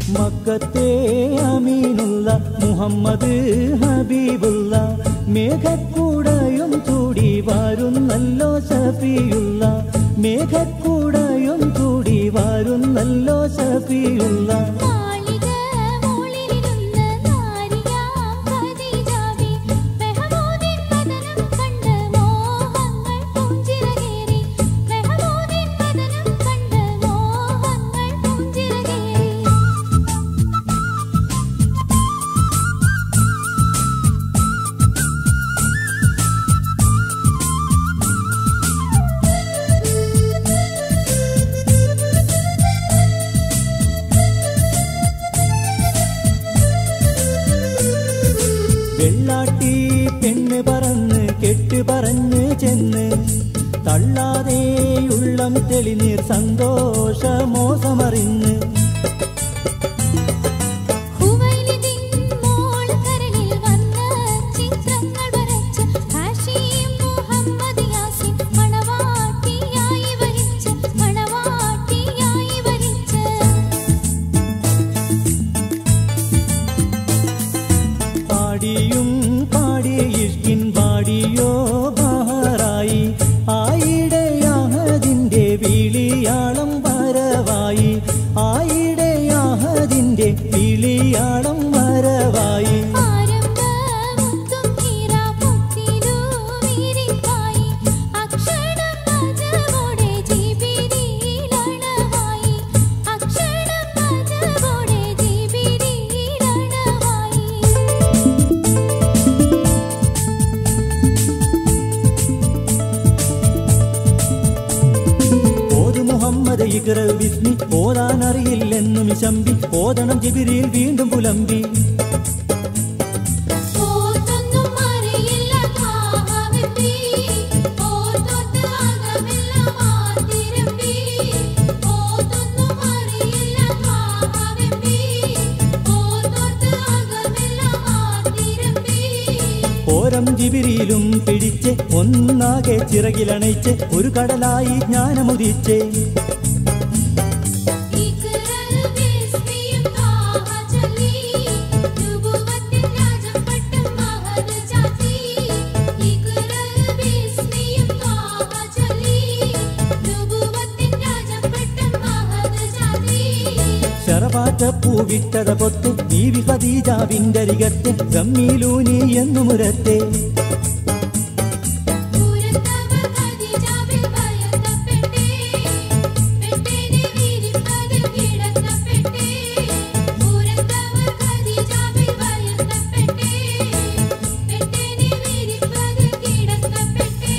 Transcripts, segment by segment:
മക്കത്തെ അമീനുള്ള മുഹമ്മദ് ഹബീബുള്ള മേഘക്കൂടയും ചൂടി വരുന്നല്ലോ സഫിയുള്ള മേഘക്കൂടയും ചൂടി വരുന്നല്ലോ സഫിയുള്ള മാളിക മോളിലിരുന്ന് നാരിയാം ഖദീജാവേ മെഹമൂദിൻ വദനം കണ്ട് മോഹങ്ങൾ പൂഞ്ചിറകേറി മെഹമൂദിൻ വദനം കണ്ട് മോഹങ്ങൾ പൂഞ്ചിറകേറി വെള്ളാട്ടി പെണ്ണ് പറന്ന് കെട്ട് പറഞ്ഞ് ചെന്ന് തള്ളാതെ ഉള്ളം തെളിനീർ സന്തോഷമോസമറിഞ്ഞ് ഹുവൈലിദിൻ മോൾ കരളിൽ വന്ന് ചിത്രങ്ങൾ വരച്ച് ഹാഷിം മുഹമ്മദ് യാസിൻ മണവാട്ടിയായി വരിച്ച് മണവാട്ടിയായി വരിച്ച് പാടിയും പാടി ഇഷ്കിൻ പാടിയോ ബഹറായി ആയിടയാഹതിന്റെ വിളിയാളം വരവായി ആയിടയാഹതിന്റെ വിളിയാളം വരവായി ആരംഭമുത്തും ഹീരാമുത്തിലു വീരിപ്പായി അക്ഷരം രാജവോടെ ജിബിരിയിലണവായി അക്ഷരം രാജവോടെ ജിബിരിയിലണവായി ഓത് മുഹമ്മദ് ഇഖ്റ വിസ്മി ഓതാനറിയില്ലെന്നും ശമ്പി ഓതണം ജിബിരിയിൽ വീണ്ടും പുലമ്പി ഓർത്തൊന്നും അറിയില്ല കാവെപ്പി ഓർത്തോട്ട് അകമെല്ലാം ആർത്തിരമ്പി ഓർത്തൊന്നും അറിയില്ല കാവെപ്പി ഓർത്തോട്ട് അകമെല്ലാം ആർത്തിരമ്പി ഓരം ജിബിരിയിലും പിടിച്ച് ഒന്നാകെ ചിറകിലണയിച്ച് ഒരു കടലായി ജ്ഞാനമുദിച്ച് ഇഖ്റൽ ബിസ്മിയും താഹ ചൊല്ലി നുബുവത്തിൻ രാജപട്ടം മഹദ് ചാത്തി ഇഖ്റൽ ബിസ്മിയും താഹ ചൊല്ലി നുബുവത്തിൻ രാജപട്ടം മഹദ് ചാത്തി ശറപാറ്റ പൂവിട്ടത പൊത്ത് ബീവി ഖദീജാവിന്റെ അരികത്തെ ഗമ്മീലൂനി എന്നു മുരത്തെ പൂരത്തവ ഖദീജാവിൽ ഭയക്കപ്പെട്ടേ പെട്ടേനെ വീരിപ്പതിൽ കിടക്കപ്പെട്ടേ പൂരത്തവ ഖദീജാവിൽ ഭയക്കപ്പെട്ടേ പെട്ടേനെ വീരിപ്പതിൽ കിടക്കപ്പെട്ടേ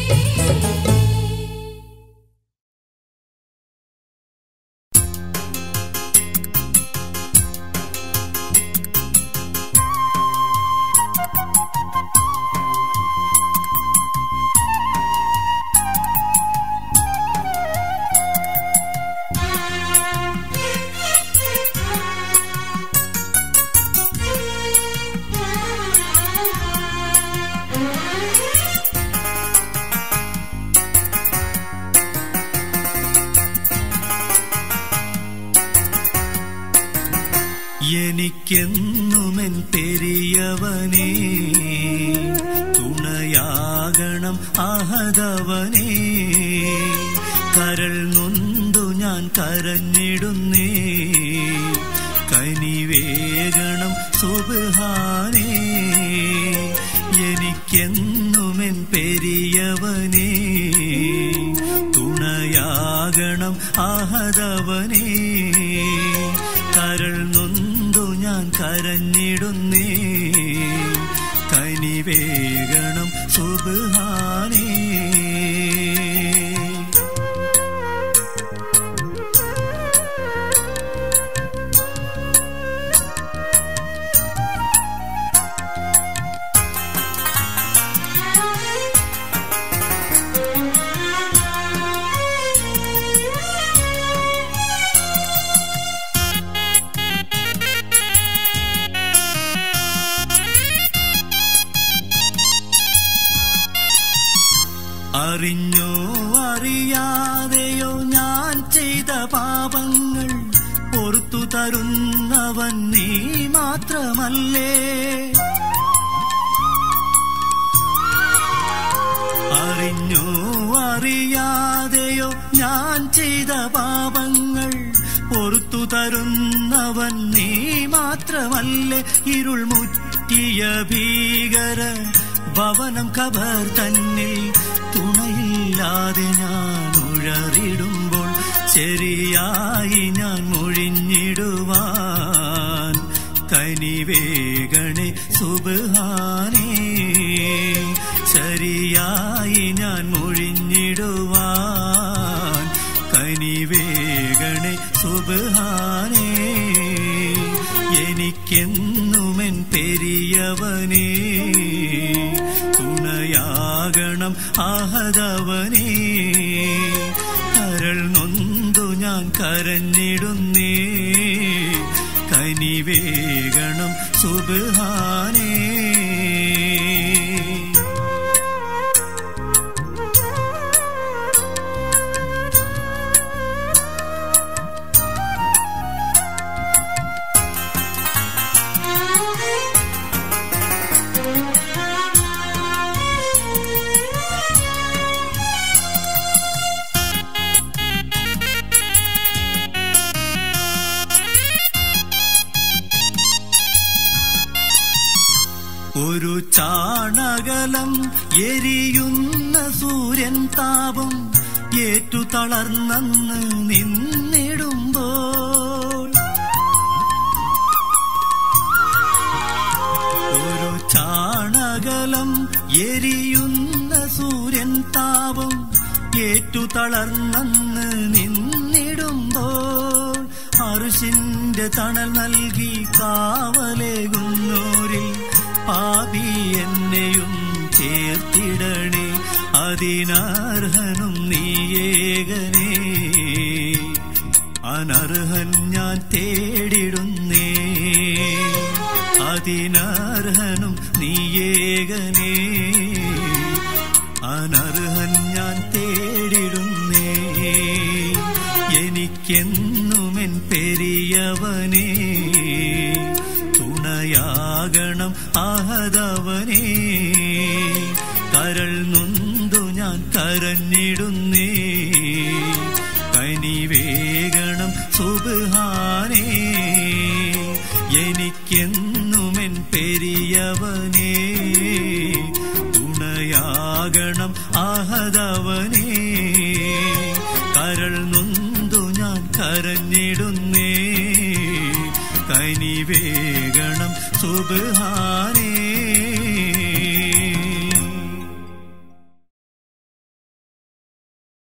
എനിക്കെന്നുമെൻ പെരിയവനേ തുണയാകണം അഹതവനേ കരൾ നൊന്തു ഞാൻ കരഞ്ഞിടുന്നേ കനിവേകണം സുബാനേ എനിക്കെന്നുമെൻ പെരിയവനേ തുണയാകണം അഹതവനേ കരൾ നൊന്തു ഞാൻ കരഞ്ഞിടുന്നേ കനിവേകണം സുബാനേ അറിഞ്ഞോ അറിയാതെയോ ഞാൻ ചെയ്ത പാപങ്ങൾ പുറത്തു തരുന്നവൻ നീ മാത്രമല്ലേ അറിഞ്ഞോ അറിയാതെയോ ഞാൻ ചെയ്ത പാപങ്ങൾ പൊറത്തു തരുന്നവൻ നീ മാത്രമല്ലേ ഇരുൾ മുറ്റിയ ഭീകര ഭവനം കബർ തന്നിൽ തുണയില്ലാതെ ഞാൻ ഉഴറിടുമ്പോൾ ശരിയായി ഞാൻ മൊഴിഞ്ഞിടുവാൻ കനിവേഗണേ സുബാനേ ശരിയായി ഞാൻ മൊഴിഞ്ഞിടുവാൻ കനിവേഗണേ സുബാനേ എനിക്കെന്നുമെൻ പെരിയവനേ തുണയാകണം ആഹതവനേ കരൾ നൊന്തു ഞാൻ കരഞ്ഞിടുന്നേ കനിവേഗണം സുബാനേ ഒരു ചാണകലം എരിയുന്ന സൂര്യൻ താപം ഏറ്റു തളർന്നെന്ന് നിന്നിടുമ്പോൾ ഒരു ചാണകലം എരിയുന്ന സൂര്യൻ താപം ഏറ്റു തളർന്നെന്ന് നിന്നിടുമ്പോൾ അറുശിന്റെ തണൽ നൽകി കാവലേകുന്നോരിൽ പാപി എന്നെയും ചേർത്തിടണേ അതിനർഹനും നീയേകനേ അനർഹൻ ഞാൻ തേടിടുന്നേ അതിനർഹനും നീയേകനേ അനർഹൻ ഞാൻ തേടിടുന്നേ എനിക്കെന്നുമെൻ പെരിയവനേ തുണയാകണം ആഹതവനേ കരൾ നൊന്തു ഞാൻ കരഞ്ഞിടുന്നേ കനിവേഗണം സുബാനേ എനിക്കെന്നുമെൻ പെരിയവനേ തുണയാകണം ആഹതവനേ കരൾ നൊന്തു ഞാൻ കരഞ്ഞിടുന്നേ കനിവേഗണം സുബാനേ